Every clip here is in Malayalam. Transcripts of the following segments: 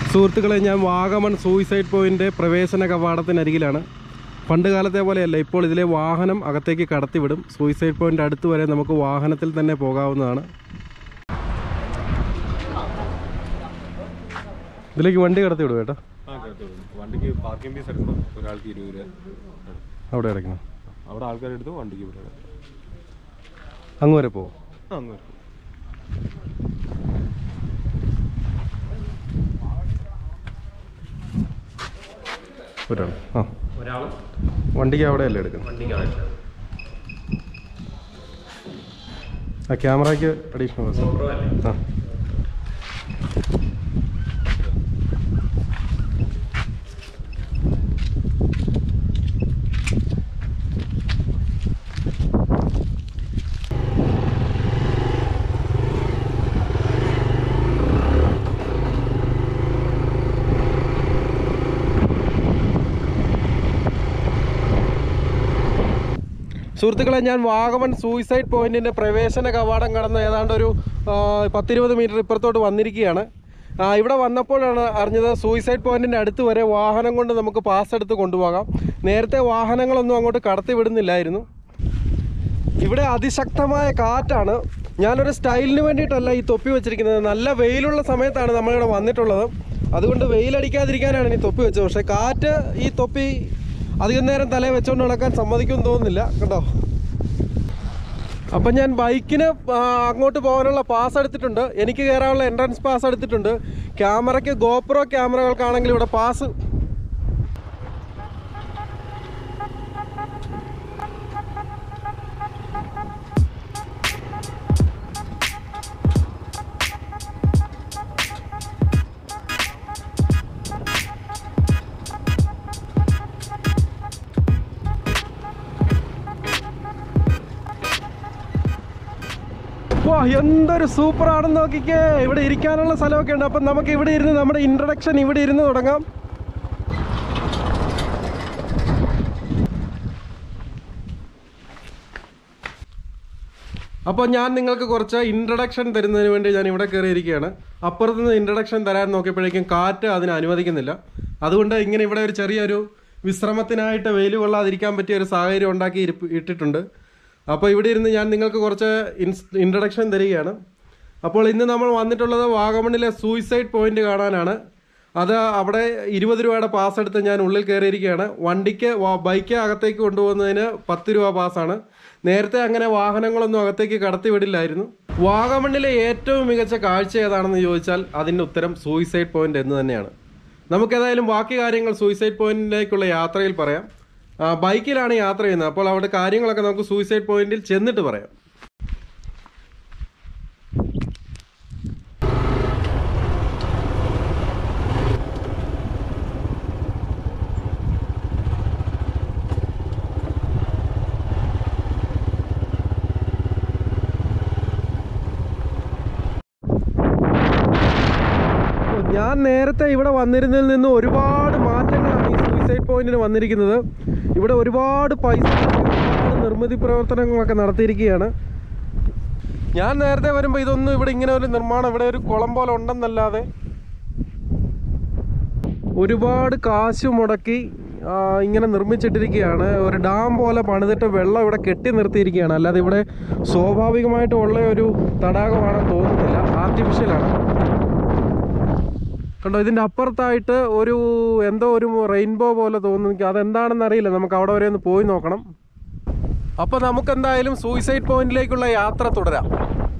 സുഹൃത്തുക്കളെ ഞാൻ വാഗമൺ സൂയിസൈഡ് പോയിന്റ് പ്രവേശന കവാടത്തിനരികിലാണ് പണ്ട് കാലത്തെ പോലെയല്ല ഇപ്പോൾ ഇതിലെ വാഹനം അകത്തേക്ക് കടത്തിവിടും സൂയിസൈഡ് പോയിന്റ് അടുത്ത് വരെ നമുക്ക് വാഹനത്തിൽ തന്നെ പോകാവുന്നതാണ് ഇതിലേക്ക് വണ്ടി കടത്തിവിടും കേട്ടോ ആ കേട്ടോ വണ്ടിക്ക് പാർക്കിംഗ് ഫീസ് എടുക്കണം ഒരാൾക്ക് ഇരുപത് രൂപ അവിടെ ഇറക്കണം അവിടെ ആൾക്കാരെടുത്ത് വണ്ടിക്ക് ഇവിടെ അങ്ങ് വരെ പോകും ആ അങ്ങ് വരും. ഒരാൾ ആ ഒരാൾ വണ്ടിക്ക് അവിടെയല്ലേ എടുക്കുന്നത് വണ്ടിക്ക് ആ ക്യാമറയ്ക്ക് അഡീഷണൽ ബസ് ആ സുഹൃത്തുക്കളെ ഞാൻ വാഗമൺ സൂയിസൈഡ് പോയിന്റിന്റെ പ്രവേശന കവാടം കടന്ന് ഏതാണ്ട് ഒരു ആ, പത്തിരുപത് മീറ്റർ ഇപ്പുറത്തോട്ട് വന്നിരിക്കുകയാണ് ആ, ഇവിടെ വന്നപ്പോഴാണ് അറിഞ്ഞത് സൂയിസൈഡ് പോയിന്റിന്റെ അടുത്ത് വരെ വാഹനം കൊണ്ട് നമുക്ക് പാസ് എടുത്ത് കൊണ്ടുപോകാം നേരത്തെ വാഹനങ്ങളൊന്നും അങ്ങോട്ട് കടത്തി വിടുന്നില്ലായിരുന്നു ഇവിടെ അതിശക്തമായ കാറ്റാണ് ഞാനൊരു സ്റ്റൈലിന് വേണ്ടിയിട്ടല്ല ഈ തൊപ്പി വെച്ചിരിക്കുന്നത് നല്ല വെയിലുള്ള സമയത്താണ് നമ്മളിവിടെ വന്നിട്ടുള്ളത് അതുകൊണ്ട് വെയിലടിക്കാതിരിക്കാനാണ് ഈ തൊപ്പി വെച്ചത് പക്ഷേ കാറ്റ് ഈ തൊപ്പി അധികം നേരം തലയിൽ വെച്ചുകൊണ്ട് നടക്കാൻ സമ്മതിക്കുമെന്ന് തോന്നുന്നില്ല കേട്ടോ അപ്പം ഞാൻ ബൈക്കിന് ആ, അങ്ങോട്ട് പോകാനുള്ള പാസ് എടുത്തിട്ടുണ്ട് എനിക്ക് കയറാനുള്ള എൻട്രൻസ് പാസ് എടുത്തിട്ടുണ്ട് ക്യാമറയ്ക്ക് ഗോപ്രോ ക്യാമറകൾക്കാണെങ്കിൽ ഇവിടെ പാസ് വാ എന്തൊരു സൂപ്പർ ആണെന്ന് നോക്കിക്കേ ഇവിടെ ഇരിക്കാനുള്ള സ്ഥലമൊക്കെ ഉണ്ട് അപ്പം നമുക്ക് ഇവിടെ ഇരുന്ന് നമ്മുടെ ഇൻട്രഡക്ഷൻ ഇവിടെ ഇരുന്ന് തുടങ്ങാം അപ്പോൾ ഞാൻ നിങ്ങൾക്ക് കുറച്ച് ഇൻട്രഡക്ഷൻ തരുന്നതിന് വേണ്ടി ഞാൻ ഇവിടെ കയറിയിരിക്കുകയാണ് അപ്പുറത്ത് നിന്ന് ഇൻട്രഡക്ഷൻ തരാൻ നോക്കിയപ്പോഴേക്കും കാറ്റ് അതിന് അനുവദിക്കുന്നില്ല അതുകൊണ്ട് ഇങ്ങനെ ഇവിടെ ഒരു ചെറിയൊരു വിശ്രമത്തിനായിട്ട് വെയിൽ കൊള്ളാതിരിക്കാൻ പറ്റിയ ഒരു സാഹചര്യം ഉണ്ടാക്കി ഇരിപ്പ് ഇട്ടിട്ടുണ്ട് അപ്പോൾ ഇവിടെ ഇരുന്ന് ഞാൻ നിങ്ങൾക്ക് കുറച്ച് ഇൻട്രഡക്ഷൻ തരികയാണ് അപ്പോൾ ഇന്ന് നമ്മൾ വന്നിട്ടുള്ളത് വാഗമണിലെ സൂയിസൈഡ് പോയിന്റ് കാണാനാണ് അത് അവിടെ ഇരുപത് രൂപയുടെ പാസ് എടുത്ത് ഞാൻ ഉള്ളിൽ കയറിയിരിക്കുകയാണ് വണ്ടിക്ക് വാ- ബൈക്ക് അകത്തേക്ക് കൊണ്ടുപോകുന്നതിന് പത്ത് രൂപ പാസ്സാണ് നേരത്തെ അങ്ങനെ വാഹനങ്ങളൊന്നും അകത്തേക്ക് കടത്തി വിടില്ലായിരുന്നു വാഗമണ്ണിലെ ഏറ്റവും മികച്ച കാഴ്ച ഏതാണെന്ന് ചോദിച്ചാൽ അതിൻ്റെ ഉത്തരം സൂയിസൈഡ് പോയിന്റ് എന്ന് തന്നെയാണ് നമുക്കേതായാലും ബാക്കി കാര്യങ്ങൾ സൂയിസൈഡ് പോയിന്റിലേക്കുള്ള യാത്രയിൽ പറയാം ആ, ബൈക്കിലാണ് യാത്ര ചെയ്യുന്നത് അപ്പോൾ അവിടെ കാര്യങ്ങളൊക്കെ നമുക്ക് സൂയിസൈഡ് പോയിന്റിൽ ചെന്നിട്ട് പറയാം ഞാൻ നേരത്തെ ഇവിടെ വന്നിരുന്നതിൽ നിന്ന് ഒരുപാട് മാറ്റങ്ങളാണ് ഈ സൂയിസൈഡ് പോയിന്റിന് വന്നിരിക്കുന്നത് ഇവിടെ ഒരുപാട് പൈസ ഒരുപാട് നിർമ്മിതി പ്രവർത്തനങ്ങളൊക്കെ നടത്തിയിരിക്കുകയാണ് ഞാൻ നേരത്തെ വരുമ്പോൾ ഇതൊന്നും ഇവിടെ ഇങ്ങനെ ഒരു നിർമ്മാണം ഇവിടെ ഒരു കുളം പോലെ ഉണ്ടെന്നല്ലാതെ ഒരുപാട് കാശ് മുടക്കി ആ, ഇങ്ങനെ നിർമ്മിച്ചിട്ടിരിക്കുകയാണ് ഒരു ഡാം പോലെ പണിതിട്ട് വെള്ളം ഇവിടെ കെട്ടി നിർത്തിയിരിക്കുകയാണ് അല്ലാതെ ഇവിടെ സ്വാഭാവികമായിട്ടും ഉള്ള ഒരു തടാകമാണെന്ന് തോന്നുന്നില്ല ആർട്ടിഫിഷ്യലാണ് കണ്ടോ ഇതിൻ്റെ അപ്പുറത്തായിട്ട് ഒരു എന്തോ ഒരു റെയിൻബോ പോലെ തോന്നുന്നു എനിക്ക് അതെന്താണെന്ന് അറിയില്ല നമുക്ക് അവിടെ വരെ ഒന്ന് പോയി നോക്കണം അപ്പോൾ നമുക്ക് എന്തായാലും സൂയിസൈഡ് പോയിന്റിലേക്കുള്ള യാത്ര തുടരാം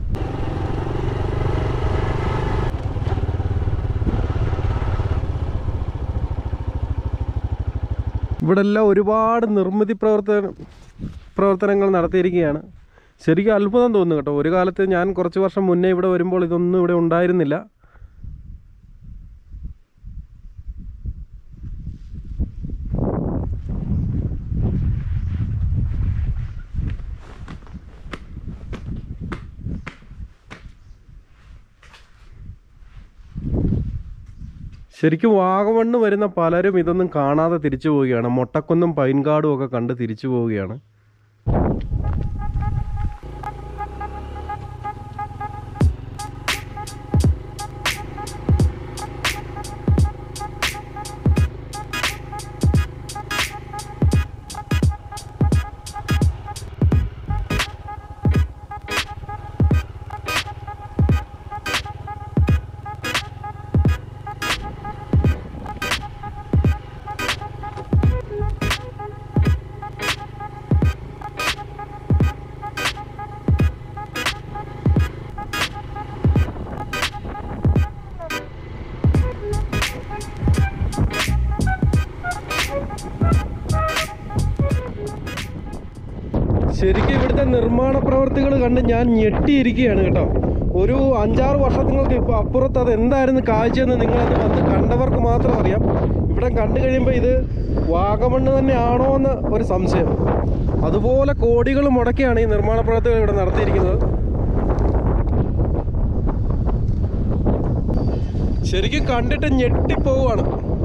ഇവിടെ എല്ലാം ഒരുപാട് നിർമ്മിതി പ്രവർത്തന പ്രവർത്തനങ്ങൾ നടത്തിയിരിക്കുകയാണ് ശരിക്കും അത്ഭുതം തോന്നുന്നു കേട്ടോ ഒരു കാലത്ത് ഞാൻ കുറച്ച് വർഷം മുന്നേ ഇവിടെ വരുമ്പോൾ ഇതൊന്നും ഇവിടെ ഉണ്ടായിരുന്നില്ല ശരിക്കും വാഗമണ്ണ് വരുന്ന പലരും ഇതൊന്നും കാണാതെ തിരിച്ചു പോവുകയാണ് മൊട്ടക്കുന്നും പൈൻകാടും ഒക്കെ കണ്ട് തിരിച്ചു പോവുകയാണ് ഇവിടുത്തെ നിർമ്മാണ പ്രവർത്തികൾ കണ്ട് ഞാൻ ഞെട്ടിയിരിക്കുകയാണ് കേട്ടോ ഒരു അഞ്ചാറ് വർഷങ്ങൾക്ക് ഇപ്പോൾ അപ്പുറത്ത് അത് എന്തായിരുന്നു കാഴ്ചയെന്ന് നിങ്ങളത് വന്ന് കണ്ടവർക്ക് മാത്രം അറിയാം ഇവിടെ കണ്ടു കഴിയുമ്പോൾ ഇത് വാഗമണ്ണ് തന്നെയാണോ എന്ന് ഒരു സംശയം അതുപോലെ കോടികൾ മുടക്കിയാണ് ഈ നിർമ്മാണ പ്രവർത്തികൾ ഇവിടെ നടത്തിയിരിക്കുന്നത് ശരിക്കും കണ്ടിട്ട് ഞെട്ടിപ്പോവാണ്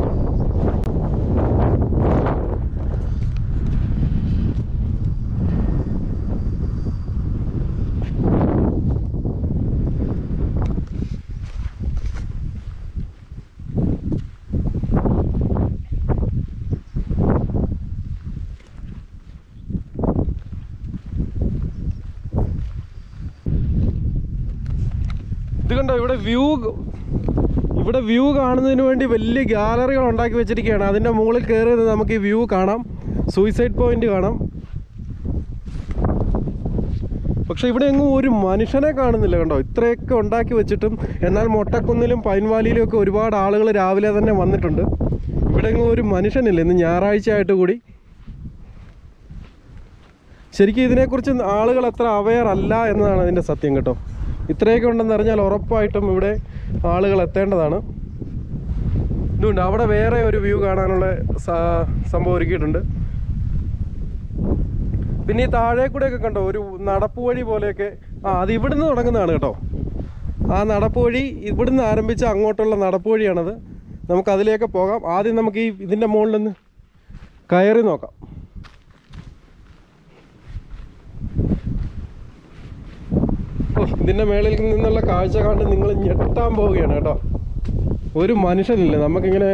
ഇത് കണ്ടോ ഇവിടെ വ്യൂ ഇവിടെ വ്യൂ കാണുന്നതിന് വേണ്ടി വലിയ ഗാലറികൾ ഉണ്ടാക്കി വെച്ചിരിക്കുകയാണ് അതിൻ്റെ മുകളിൽ കയറി നിന്ന് നമുക്ക് ഈ വ്യൂ കാണാം സൂയിസൈഡ് പോയിന്റ് കാണാം പക്ഷെ ഇവിടെ എങ്ങും ഒരു മനുഷ്യനെ കാണുന്നില്ല കണ്ടോ ഇത്രയൊക്കെ ഉണ്ടാക്കി വെച്ചിട്ടും എന്നാൽ മൊട്ടക്കുന്നിലും പൈൻവാലിയിലും ഒക്കെ ഒരുപാട് ആളുകൾ രാവിലെ തന്നെ വന്നിട്ടുണ്ട് ഇവിടെ എങ്ങും ഒരു മനുഷ്യനില്ല ഇന്ന് ഞായറാഴ്ച ആയിട്ട് കൂടി ശരിക്കും ഇതിനെക്കുറിച്ച് ആളുകൾ അത്ര അവെയർ അല്ല എന്നതാണ് അതിൻ്റെ സത്യം കേട്ടോ ഇത്രയൊക്കെ ഉണ്ടെന്ന് അറിഞ്ഞാൽ ഉറപ്പായിട്ടും ഇവിടെ ആളുകൾ എത്തേണ്ടതാണ് ഇതുണ്ട് അവിടെ വേറെ ഒരു വ്യൂ കാണാനുള്ള സ- സംഭവം ഒരുക്കിയിട്ടുണ്ട് പിന്നെ ഈ താഴെ കൂടെയൊക്കെ കണ്ടോ ഒരു നടപ്പ് വഴി പോലെയൊക്കെ ആ അത് ഇവിടുന്ന് തുടങ്ങുന്നതാണ് കേട്ടോ ആ നടപ്പ് വഴി ഇവിടുന്ന് ആരംഭിച്ച അങ്ങോട്ടുള്ള നടപ്പ് വഴിയാണത് നമുക്ക് അതിലേക്ക് പോകാം ആദ്യം നമുക്ക് ഈ ഇതിൻ്റെ മുകളിൽ നിന്ന് കയറി നോക്കാം ഓ, ഇതിന്റെ മേളിൽ നിന്നുള്ള കാഴ്ച കണ്ട് നിങ്ങൾ ഞെട്ടാൻ പോവുകയാണ് കേട്ടോ ഒരു മനുഷ്യനില്ല നമുക്കിങ്ങനെ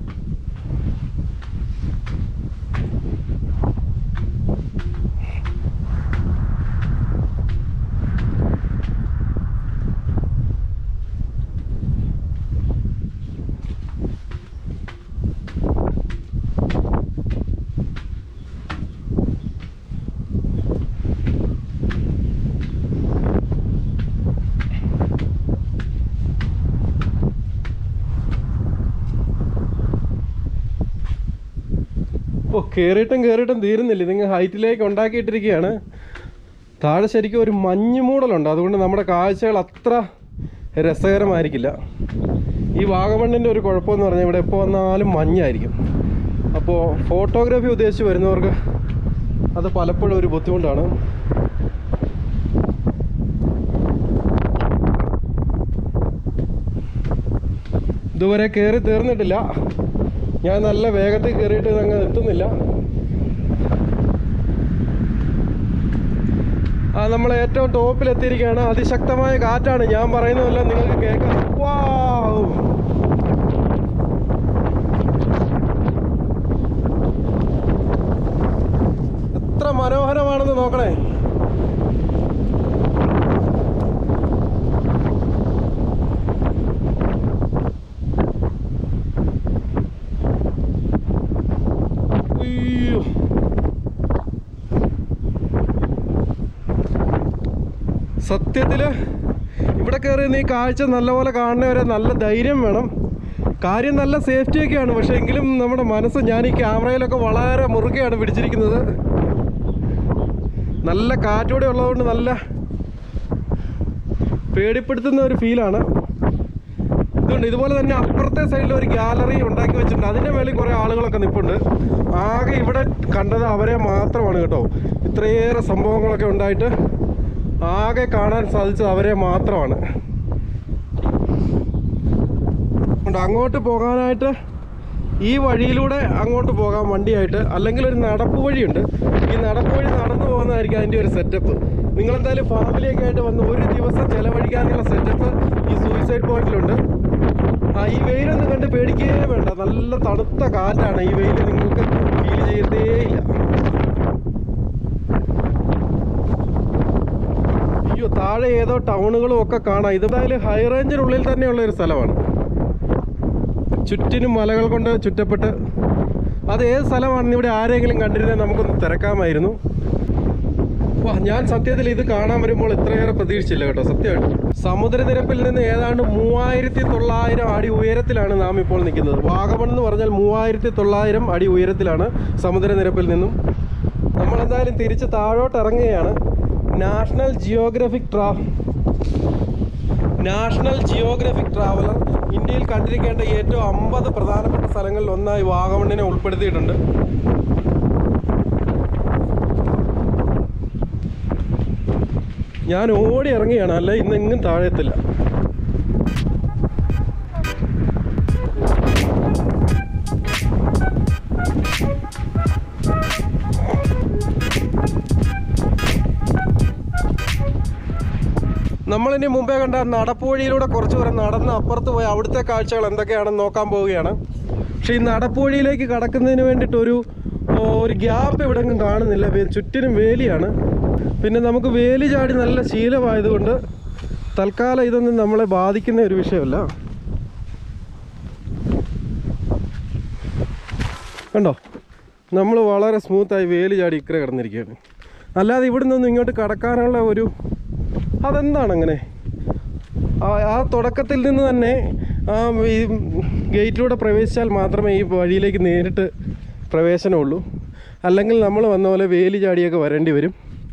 ഓ കയറിയിട്ടും കയറിയിട്ടും തീരുന്നില്ല ഇതിങ്ങ് ഹൈറ്റിലേക്ക് ഉണ്ടാക്കിയിട്ടിരിക്കുകയാണ് താഴെ ശരിക്കും ഒരു മഞ്ഞ് മൂടലുണ്ട് അതുകൊണ്ട് നമ്മുടെ കാഴ്ചകൾ അത്ര രസകരമായിരിക്കില്ല ഈ വാഗമണ്ണിൻ്റെ ഒരു കുഴപ്പമെന്ന് പറഞ്ഞാൽ ഇവിടെ എപ്പോൾ വന്നാലും മഞ്ഞായിരിക്കും അപ്പോൾ ഫോട്ടോഗ്രാഫി ഉദ്ദേശിച്ച് വരുന്നവർക്ക് അത് പലപ്പോഴും ഒരു ബുദ്ധിമുട്ടാണ് ഇതുവരെ കയറി തീർന്നിട്ടില്ല ഞാൻ നല്ല വേഗത്തിൽ കയറിയിട്ട് അങ്ങ് എത്തുന്നില്ല ആ നമ്മൾ ഏറ്റവും ടോപ്പിൽ എത്തിയിരിക്കുകയാണ് അതിശക്തമായ കാറ്റാണ് ഞാൻ പറയുന്നതെല്ലാം നിങ്ങൾക്ക് കേൾക്കാം വാവ് എത്ര മനോഹരമാണെന്ന് നോക്കണേ ഉയ്യോ. സത്യത്തില് ഇവിടെ കയറി നീ കാഴ്ച നല്ലപോലെ കാണുന്നവരെ നല്ല ധൈര്യം വേണം കാര്യം നല്ല സേഫ്റ്റി ഒക്കെയാണ് പക്ഷെ എങ്കിലും നമ്മുടെ മനസ്സ് ഞാൻ ഈ ക്യാമറയിലൊക്കെ വളരെ മുറുകെയാണ് പിടിച്ചിരിക്കുന്നത് നല്ല കാറ്റൂടെ ഉള്ളതുകൊണ്ട് നല്ല പേടിപ്പെടുത്തുന്ന ഒരു ഫീലാണ് ഇതുണ്ട് ഇതുപോലെ തന്നെ അപ്പുറത്തെ സൈഡിൽ ഒരു ഗാലറി ഉണ്ടാക്കി വെച്ചിട്ടുണ്ട് അതിൻ്റെ മേളിൽ കുറേ ആളുകളൊക്കെ നിൽപ്പുണ്ട് ആകെ ഇവിടെ കണ്ടത് അവരെ മാത്രമാണ് കേട്ടോ ഇത്രയേറെ സംഭവങ്ങളൊക്കെ ഉണ്ടായിട്ട് ആകെ കാണാൻ സാധിച്ചത് അവരെ മാത്രമാണ് ഉണ്ട് അങ്ങോട്ട് പോകാനായിട്ട് ഈ വഴിയിലൂടെ അങ്ങോട്ട് പോകാം വണ്ടിയായിട്ട് അല്ലെങ്കിൽ ഒരു നടപ്പ് വഴിയുണ്ട് ഈ നടപ്പ് വഴി നടന്നു പോകുന്നതായിരിക്കും അതിൻ്റെ ഒരു സെറ്റപ്പ് നിങ്ങളെന്തായാലും ഫാമിലിയൊക്കെ ആയിട്ട് വന്ന് ഒരു ദിവസം ചിലവഴിക്കാനുള്ള സെറ്റപ്പ് ഈ സൂയിസൈഡ് പോയിന്റിലുണ്ട് ആ ഈ വെയിലൊന്നും കണ്ട് പേടിക്കേ വേണ്ട നല്ല തണുത്ത കാറ്റാണ് ഈ വെയിൽ നിങ്ങൾക്ക് ഫീൽ ചെയ്യത്തേയില്ല അയ്യോ താഴെ ഏതോ ടൗണുകളും ഒക്കെ കാണാം ഇതെന്തായാലും ഹൈ റേഞ്ചിനുള്ളിൽ തന്നെയുള്ള ഒരു സ്ഥലമാണ് ചുറ്റിനും മലകൾ കൊണ്ട് ചുറ്റപ്പെട്ട് അത് ഏത് സ്ഥലമാണെന്ന് ഇവിടെ ആരെങ്കിലും കണ്ടിരുന്നാൽ നമുക്കൊന്ന് തിരക്കാമായിരുന്നു വാ ഞാൻ സത്യത്തിൽ ഇത് കാണാൻ വരുമ്പോൾ ഇത്രയേറെ പ്രതീക്ഷിച്ചില്ല കേട്ടോ സത്യമായിട്ട് സമുദ്രനിരപ്പിൽ നിന്ന് ഏതാണ്ട് മൂവായിരത്തി തൊള്ളായിരം അടി ഉയരത്തിലാണ് നാം ഇപ്പോൾ നിൽക്കുന്നത് വാഗമൺ എന്ന് പറഞ്ഞാൽ മൂവായിരത്തി തൊള്ളായിരം അടി ഉയരത്തിലാണ് സമുദ്രനിരപ്പിൽ നിന്നും നമ്മളെന്തായാലും തിരിച്ച് താഴോട്ട് ഇറങ്ങുകയാണ് നാഷണൽ ജിയോഗ്രഫിക് ട്രാ നാഷണൽ ജിയോഗ്രഫിക് ട്രാവലർ ഇന്ത്യയിൽ കണ്ടിരിക്കേണ്ട ഏറ്റവും അമ്പത് പ്രധാനപ്പെട്ട സ്ഥലങ്ങളിൽ ഒന്നായി വാഗമണ്ണിനെ ഉൾപ്പെടുത്തിയിട്ടുണ്ട് ഞാൻ ഓടി ഇറങ്ങിയാണ് അല്ല ഇന്ന് എങ്ങും താഴെത്തില്ല നമ്മളിനി മുമ്പേ കണ്ട നടപ്പുവഴിയിലൂടെ കുറച്ച് ദൂരം നടന്ന് അപ്പുറത്ത് പോയി അവിടുത്തെ കാഴ്ചകൾ എന്തൊക്കെയാണെന്ന് നോക്കാൻ പോവുകയാണ് പക്ഷേ ഈ നടപ്പുവഴിയിലേക്ക് കടക്കുന്നതിന് വേണ്ടിയിട്ടൊരു ഓ, ഒരു ഗ്യാപ്പ് എവിടെയെങ്കിലും കാണുന്നില്ല വേ- ചുറ്റിനും വേലിയാണ് പിന്നെ നമുക്ക് വേലി ചാടി നല്ല ശീലമായതുകൊണ്ട് തൽക്കാലം ഇതൊന്നും നമ്മളെ ബാധിക്കുന്ന ഒരു വിഷയമല്ല കണ്ടോ നമ്മൾ വളരെ സ്മൂത്തായി വേലി ചാടി ഇക്കരെ കിടന്നിരിക്കുകയാണ് അല്ലാതെ ഇവിടെ നിന്നൊന്നും ഇങ്ങോട്ട് കടക്കാനുള്ള ഒരു അതെന്താണ് അങ്ങനെ ആ ആ തുടക്കത്തിൽ നിന്ന് തന്നെ ആ ഈ ഗേറ്റിലൂടെ പ്രവേശിച്ചാൽ മാത്രമേ ഈ വഴിയിലേക്ക് നേരിട്ട് പ്രവേശനമുള്ളൂ അല്ലെങ്കിൽ നമ്മൾ വന്ന പോലെ വേലി ചാടിയൊക്കെ വരേണ്ടി വരും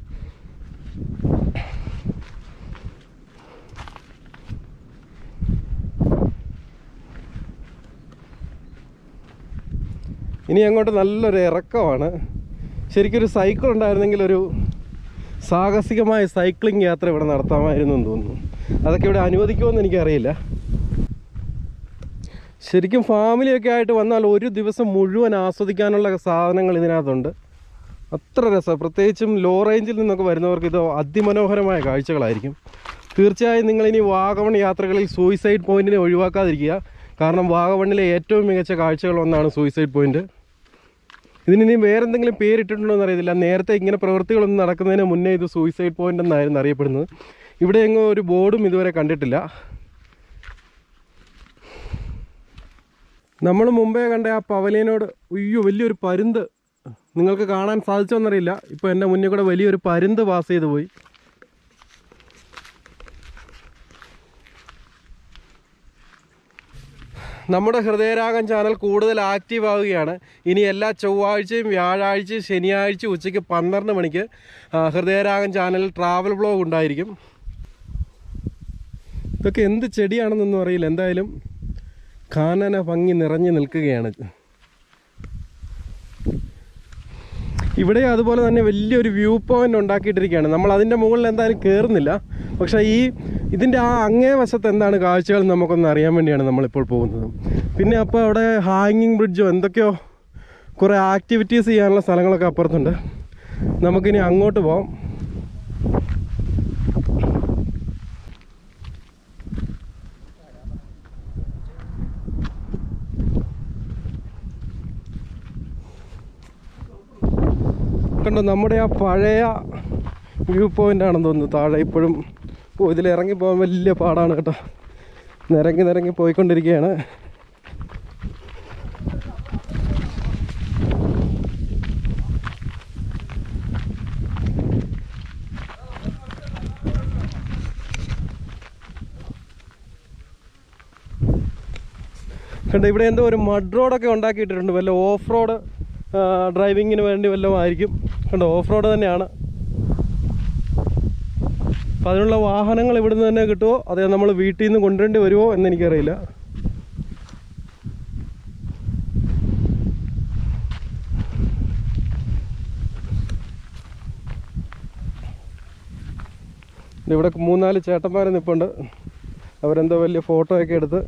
ഇനി അങ്ങോട്ട് നല്ലൊരു ഇറക്കമാണ് ശരിക്കൊരു സൈക്കിൾ ഉണ്ടായിരുന്നെങ്കിൽ ഒരു സാഹസികമായ സൈക്ലിംഗ് യാത്ര ഇവിടെ നടത്താമായിരുന്നു എന്ന് തോന്നുന്നു അതൊക്കെ ഇവിടെ അനുവദിക്കുമെന്ന് എനിക്കറിയില്ല ശരിക്കും ഫാമിലിയൊക്കെ ആയിട്ട് വന്നാൽ ഒരു ദിവസം മുഴുവൻ ആസ്വദിക്കാനുള്ള സാധനങ്ങൾ ഇതിനകത്തുണ്ട് അത്ര രസം പ്രത്യേകിച്ചും ലോ റേഞ്ചിൽ നിന്നൊക്കെ വരുന്നവർക്ക് ഇത് അതിമനോഹരമായ കാഴ്ചകളായിരിക്കും തീർച്ചയായും നിങ്ങളിനി വാഗമൺ യാത്രകളിൽ സൂയിസൈഡ് പോയിന്റിനെ ഒഴിവാക്കാതിരിക്കുക കാരണം വാഗമണ്ണിലെ ഏറ്റവും മികച്ച കാഴ്ചകളൊന്നാണ് സൂയിസൈഡ് പോയിന്റ് ഇതിനി വേറെന്തെങ്കിലും പേരിട്ടിട്ടുണ്ടോ എന്ന് അറിയത്തില്ല നേരത്തെ ഇങ്ങനെ പ്രവൃത്തികളൊന്നും നടക്കുന്നതിന് മുന്നേ ഇത് സൂയിസൈഡ് പോയിന്റ് എന്നായിരുന്നു അറിയപ്പെടുന്നത് ഇവിടെ എങ്ങും ഒരു ബോർഡും ഇതുവരെ കണ്ടിട്ടില്ല നമ്മൾ മുമ്പേ കണ്ട ആ പവലിയനോട് അയ്യോ വലിയൊരു പരുന്ത് നിങ്ങൾക്ക് കാണാൻ സാധിച്ചോന്നറിയില്ല ഇപ്പോൾ എൻ്റെ മുന്നിൽ കൂടെ വലിയൊരു പരുന്ത് പാസ് ചെയ്ത് പോയി നമ്മുടെ ഹൃദയരാഗം ചാനൽ കൂടുതൽ ആക്റ്റീവ് ആവുകയാണ് ഇനി എല്ലാ ചൊവ്വാഴ്ചയും വ്യാഴാഴ്ചയും ശനിയാഴ്ച ഉച്ചയ്ക്ക് പന്ത്രണ്ട് മണിക്ക് ആ, ഹൃദയരാഗം ചാനലിൽ ട്രാവൽ ബ്ലോഗ് ഉണ്ടായിരിക്കും ഇതൊക്കെ എന്ത് ചെടിയാണെന്നൊന്നും അറിയില്ല എന്തായാലും കാനന ഭംഗി നിറഞ്ഞു നിൽക്കുകയാണ് ഇവിടെ അതുപോലെ തന്നെ വലിയൊരു വ്യൂ പോയിന്റ് ഉണ്ടാക്കിയിട്ടിരിക്കുകയാണ് നമ്മൾ അതിൻ്റെ മുകളിൽ എന്തായാലും കയറുന്നില്ല പക്ഷേ ഈ ഇതിൻ്റെ ആ അങ്ങേ വശത്ത് എന്താണ് കാഴ്ചകൾ നമുക്കൊന്ന് അറിയാൻ വേണ്ടിയാണ് നമ്മളിപ്പോൾ പോകുന്നത് പിന്നെ അപ്പോൾ അവിടെ ഹാങ്ങിങ് ബ്രിഡ്ജോ എന്തൊക്കെയോ കുറേ ആക്ടിവിറ്റീസ് ചെയ്യാനുള്ള സ്ഥലങ്ങളൊക്കെ അപ്പുറത്തുണ്ട് നമുക്കിനി അങ്ങോട്ട് പോകാം കണ്ടോ നമ്മുടെ ആ പഴയ വ്യൂ പോയിന്റ് ആണെന്ന് തോന്നുന്നു താഴെ ഇപ്പോഴും ഓ ഇതിൽ ഇറങ്ങി പോകാൻ വലിയ പാടാണ് കേട്ടോ നിരങ്ങി നിരങ്ങി പോയിക്കൊണ്ടിരിക്കുകയാണ് കണ്ടോ ഇവിടെ എന്തോ ഒരു മഡ് റോഡൊക്കെ ഉണ്ടാക്കിയിട്ടുണ്ട് വല്ല ഓഫ് റോഡ് ഡ്രൈവിങ്ങിന് വേണ്ടി വല്ലതും ആയിരിക്കും കണ്ടോ ഓഫ് റോഡ് തന്നെയാണ് അപ്പം അതിനുള്ള വാഹനങ്ങൾ ഇവിടുന്ന് തന്നെ കിട്ടുമോ അതേ നമ്മൾ വീട്ടിൽ നിന്ന് കൊണ്ടുവരേണ്ടി വരുമോ എന്ന് എനിക്കറിയില്ല ദേ ഇവിടെ മൂന്നാല് ചേട്ടന്മാർ നിൽപ്പുണ്ട് അവരെന്തോ വലിയ ഫോട്ടോ ഒക്കെ എടുത്ത്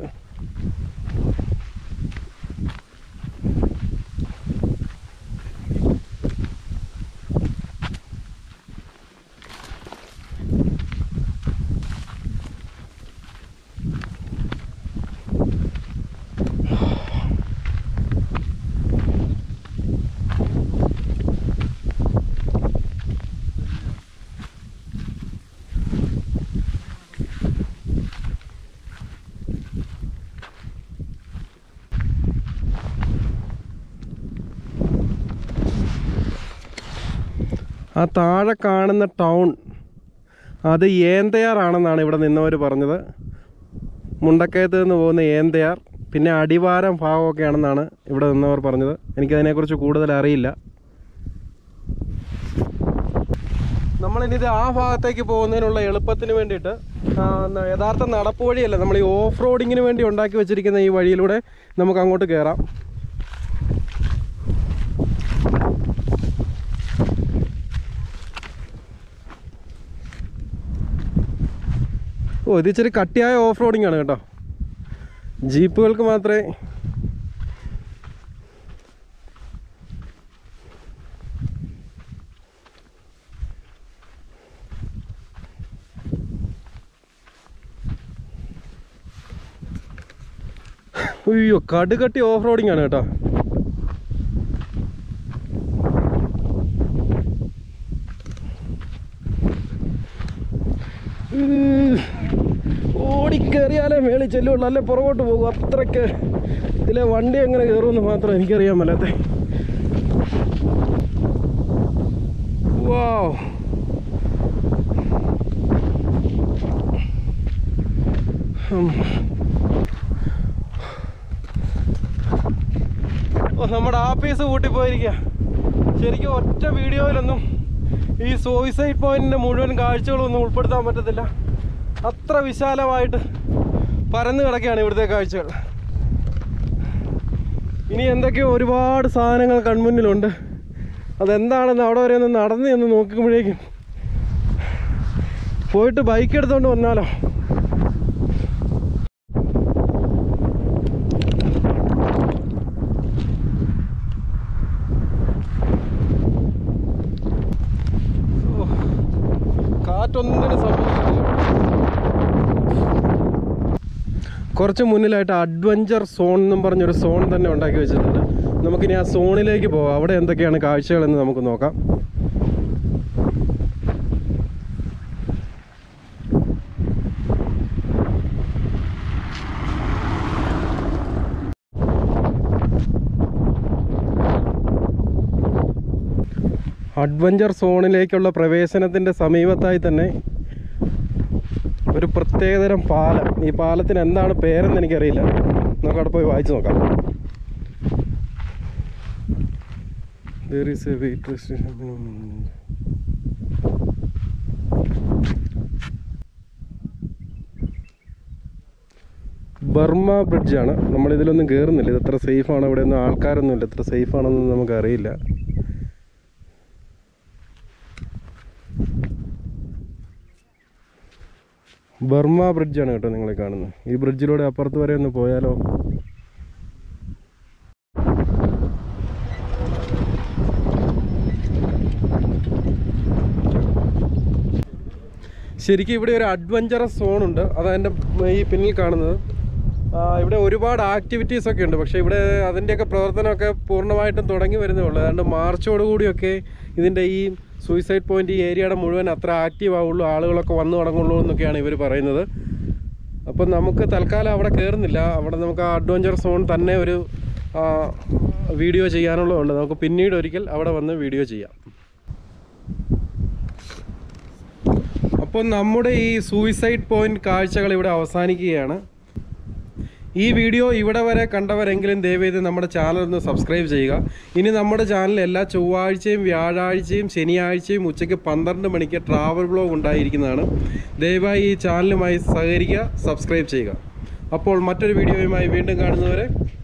ആ താഴെ കാണുന്ന ടൗൺ അത് ഏന്തയാറാണെന്നാണ് ഇവിടെ നിന്നവർ പറഞ്ഞത് മുണ്ടക്കയത്ത് നിന്ന് പോകുന്ന ഏന്തയാർ പിന്നെ അടിവാരം ഭാഗമൊക്കെയാണെന്നാണ് ഇവിടെ നിന്നവർ പറഞ്ഞത് എനിക്കതിനെക്കുറിച്ച് കൂടുതൽ അറിയില്ല നമ്മളിനി ഇത് ആ ഭാഗത്തേക്ക് പോകുന്നതിനുള്ള എളുപ്പത്തിന് വേണ്ടിയിട്ട് ആ, ന- യഥാർത്ഥ നടപ്പ് വഴിയല്ല നമ്മൾ ഈ ഓഫ് റോഡിങ്ങിന് വേണ്ടി ഉണ്ടാക്കി വെച്ചിരിക്കുന്ന ഈ വഴിയിലൂടെ നമുക്ക് അങ്ങോട്ട് കയറാം ഓ ഇത് ഇച്ചിരി കട്ടിയായ ഓഫ് റോഡിംഗ് ആണ് കേട്ടോ ജീപ്പുകൾക്ക് മാത്രമേ അയ്യോ കടുകട്ടി ഓഫ് റോഡിംഗ് ആണ് കേട്ടോ ഉം. ഓടിക്കേറിയാലേ മേളിൽ ചെല്ലുള്ളൂ അല്ലെ പുറകോട്ട് പോകും അത്രയ്ക്ക് ഇതിലെ വണ്ടി എങ്ങനെ കയറുമെന്ന് മാത്രം എനിക്കറിയാൻ മേലാത്തെ വാവ് ഉം. ഓ നമ്മുടെ ആപ്പീസ് കൂട്ടിപ്പോയിരിക്കുക ശരിക്കും ഒറ്റ വീഡിയോയിലൊന്നും ഈ സൂയിസൈഡ് പോയിന്റിന്റെ മുഴുവൻ കാഴ്ചകളൊന്നും ഉൾപ്പെടുത്താൻ പറ്റത്തില്ല അത്ര വിശാലമായിട്ട് പരന്നു കിടക്കുകയാണ് ഇവിടുത്തെ കാഴ്ചകൾ ഇനി എന്തൊക്കെയോ ഒരുപാട് സാധനങ്ങൾ കൺമുന്നിലുണ്ട് അതെന്താണെന്ന് അവിടെ വരെ ഒന്ന് നടന്ന് എന്ന് നോക്കുമ്പോഴേക്കും പോയിട്ട് ബൈക്ക് എടുത്തുകൊണ്ട് വന്നാലോ ഓ, കാറ്റൊന്നിനും സംഭവിക്കില്ല കുറച്ച് മുന്നിലായിട്ട് അഡ്വഞ്ചർ സോൺ എന്നും പറഞ്ഞൊരു സോൺ തന്നെ ഉണ്ടാക്കി വെച്ചിട്ടുണ്ട് നമുക്കിനി ആ സോണിലേക്ക് പോകാം അവിടെ എന്തൊക്കെയാണ് കാഴ്ചകളെന്ന് നമുക്ക് നോക്കാം അഡ്വഞ്ചർ സോണിലേക്കുള്ള പ്രവേശനത്തിൻ്റെ സമീപത്തായി തന്നെ ഒരു പ്രത്യേകതരം പാലം ഈ പാലത്തിന് എന്താണ് പേരെന്ന് എനിക്കറിയില്ല നമുക്ക് അവിടെ പോയി വായിച്ചു നോക്കാം There is a weight restriction. Burma ബ്രിഡ്ജാണ് നമ്മൾ ഇതിലൊന്നും കയറുന്നില്ല ഇത് എത്ര സേഫാണ് ഇവിടെ ഒന്നും ആൾക്കാരൊന്നും ഇല്ല എത്ര സേഫ് ആണെന്നൊന്നും നമുക്കറിയില്ല ബർമ ബ്രിഡ്ജാണ് കേട്ടോ നിങ്ങളെ കാണുന്നത് ഈ ബ്രിഡ്ജിലൂടെ അപ്പുറത്ത് വരെ ഒന്ന് പോയാലോ ശരിക്കും ഇവിടെ ഒരു അഡ്വഞ്ചറസ് സോൺ ഉണ്ട് അതാണ് എൻ്റെ ഈ പിന്നിൽ കാണുന്നത് ആ, ഇവിടെ ഒരുപാട് ആക്ടിവിറ്റീസ് ഒക്കെ ഉണ്ട് പക്ഷേ ഇവിടെ അതിൻ്റെയൊക്കെ പ്രവർത്തനമൊക്കെ പൂർണ്ണമായിട്ടും തുടങ്ങി വരുന്നേ ഉള്ളൂ അതുകൊണ്ട് മാർച്ചോടുകൂടിയൊക്കെ ഇതിൻ്റെ ഈ സൂയിസൈഡ് പോയിന്റ് ഈ ഏരിയയുടെ മുഴുവൻ അത്ര ആക്റ്റീവ് ആവുള്ളൂ ആളുകളൊക്കെ വന്നു തുടങ്ങുള്ളൂ എന്നൊക്കെയാണ് ഇവർ പറയുന്നത് അപ്പം നമുക്ക് തൽക്കാലം അവിടെ കയറുന്നില്ല അവിടെ നമുക്ക് ആ അഡ്വഞ്ചർ സോൺ തന്നെ ഒരു ആ, വീഡിയോ ചെയ്യാനുള്ളതുണ്ട് നമുക്ക് പിന്നീട് ഒരിക്കൽ അവിടെ വന്ന് വീഡിയോ ചെയ്യാം അപ്പോൾ നമ്മുടെ ഈ സൂയിസൈഡ് പോയിന്റ് കാഴ്ചകൾ ഇവിടെ അവസാനിക്കുകയാണ് ഈ വീഡിയോ ഇവിടെ വരെ കണ്ടവരെങ്കിലും ദയവേത് നമ്മുടെ ചാനൽ ഒന്ന് സബ്സ്ക്രൈബ് ചെയ്യുക ഇനി നമ്മുടെ ചാനൽ എല്ലാ ചൊവ്വാഴ്ചയും വ്യാഴാഴ്ചയും ശനിയാഴ്ചയും ഉച്ചയ്ക്ക് പന്ത്രണ്ട് മണിക്ക് ട്രാവൽ ബ്ലോഗ് ഉണ്ടായിരിക്കുന്നതാണ് ദയവായി ഈ ചാനലുമായി സഹകരിക്കുക സബ്സ്ക്രൈബ് ചെയ്യുക അപ്പോൾ മറ്റൊരു വീഡിയോയുമായി വീണ്ടും കാണുന്നവരെ